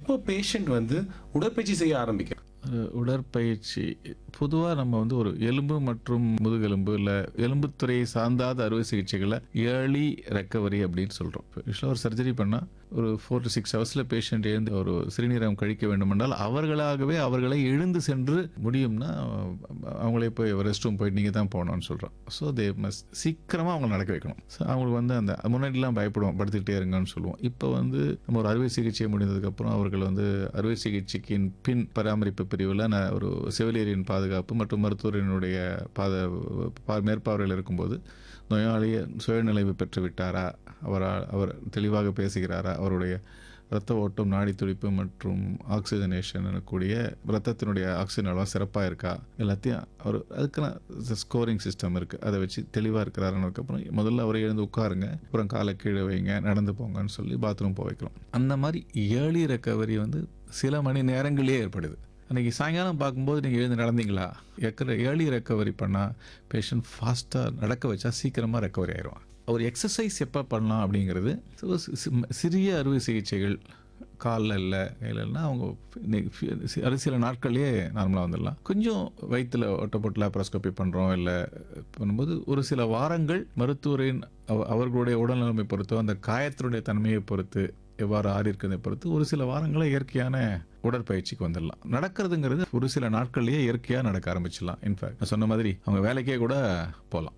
எப்போ பேஷண்ட் வந்து உடற்பயிற்சி செய்ய ஆரம்பிக்கிறார் அது உடற்பயிற்சி பொதுவாக நம்ம வந்து ஒரு எலும்பு மற்றும் முதுகெலும்பு இல்லை எலும்புத்துறையை சார்ந்தாத அறுவை சிகிச்சைகளை ஏர்லி ரெக்கவரி அப்படின்னு சொல்கிறோம் யூஸ்வலாக ஒரு சர்ஜரி பண்ணால் ஒரு ஃபோர் டு சிக்ஸ் ஹவர்ஸில் பேஷண்ட் எழுந்து ஒரு சிறுநீரகம் கழிக்க வேண்டுமென்றால் அவர்களாகவே அவர்களை எழுந்து சென்று முடியும்னா அவங்களே போய் ரெஸ்ட் ரூம் போயிட்டு நீங்கள் தான் போகணும்னு சொல்கிறோம் ஸோ தே மஸ்ட் சீக்கிரமாக அவங்க நடக்க வைக்கணும் ஸோ அவங்களுக்கு வந்து அந்த முன்னாடிலாம் பயப்படுவோம் படுத்துக்கிட்டே இருங்கன்னு சொல்லுவோம் இப்போ வந்து நம்ம ஒரு அறுவை சிகிச்சை முடிந்ததுக்கப்புறம் அவர்கள் வந்து அறுவை சிகிச்சைக்கின் பின் பராமரிப்பு பிரிவில் நான் ஒரு செவிலியரின் பாதுகாப்பு மற்றும் மருத்துவரினுடைய பாத பா- மேற்பார்வையில் இருக்கும்போது நோயாளி சுயநிலைவு பெற்று விட்டாரா அவரால் அவர் தெளிவாக பேசுகிறாரா அவருடைய இரத்த ஓட்டம் நாடி துடிப்பு மற்றும் ஆக்சிஜனேஷன் கூடிய இரத்தத்தினுடைய ஆக்சிஜன் அளவு சிறப்பாக இருக்கா எல்லாத்தையும் அவர் அதுக்கான ஸ்கோரிங் சிஸ்டம் இருக்குது அதை வச்சு தெளிவாக இருக்கிறாருன்னதுக்கப்புறம் முதல்ல அவரை எழுந்து உட்காருங்க அப்புறம் காலை கீழே வைங்க நடந்து போங்கன்னு சொல்லி பாத்ரூம் போக வைக்கிறோம் அந்த மாதிரி ஏர்லி ரெக்கவரி வந்து சில மணி நேரங்களே ஏற்படுது அன்றைக்கி சாயங்காலம் பார்க்கும்போது நீங்கள் எழுந்து நடந்தீங்களா எக்கிற ஏர்லி ரெக்கவரி பண்ணால் பேஷண்ட் ஃபாஸ்ட்டாக நடக்க வச்சா சீக்கிரமாக ரெக்கவரி ஆயிடுவான் ஒரு எக்ஸசைஸ் எப்போ பண்ணலாம் அப்படிங்கிறது so சி- சி- சிறிய அறுவை சிகிச்சைகள் காலில் இல்லை கையிலன்னா அவங்க இன்னைக்கு ஃபி- சி- அது சில நாட்கள்லேயே நார்மலாக வந்துடலாம் கொஞ்சம் வயிற்றில் ஒட்டப்பட்டு லாப்ரோஸ்கோபி பண்ணுறோம் இல்லை பண்ணும்போது ஒரு சில வாரங்கள் மருத்துவரின் அவ- அவர்களுடைய உடல்நிலைமை பொறுத்தோ அந்த காயத்தினுடைய தன்மையை பொறுத்து எவ்வாறு ஆறி இருக்கிறதை பொறுத்து ஒரு சில வாரங்களே இயற்கையான உடற்பயிற்சிக்கு வந்துடலாம் நடக்கிறதுங்கிறது ஒரு சில நாட்கள்லேயே இயற்கையாக நடக்க ஆரம்பிச்சிடலாம் இன்ஃபேக்ட் நான் சொன்ன மாதிரி அவங்க வேலைக்கே கூட போகலாம்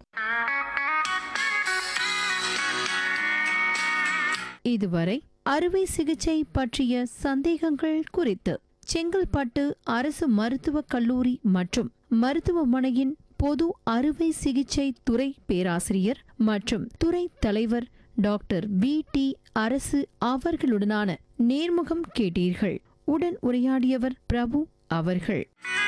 இதுவரை அறுவை சிகிச்சை பற்றிய சந்தேகங்கள் குறித்து செங்கல்பட்டு அரசு மருத்துவக் கல்லூரி மற்றும் மருத்துவமனையின் பொது அறுவை சிகிச்சை துறை பேராசிரியர் மற்றும் துறை தலைவர் டாக்டர் பி டி அரசு அவர்களுடனான நேர்முகம் கேட்டீர்கள் உடன் உரையாடியவர் பிரபு அவர்கள்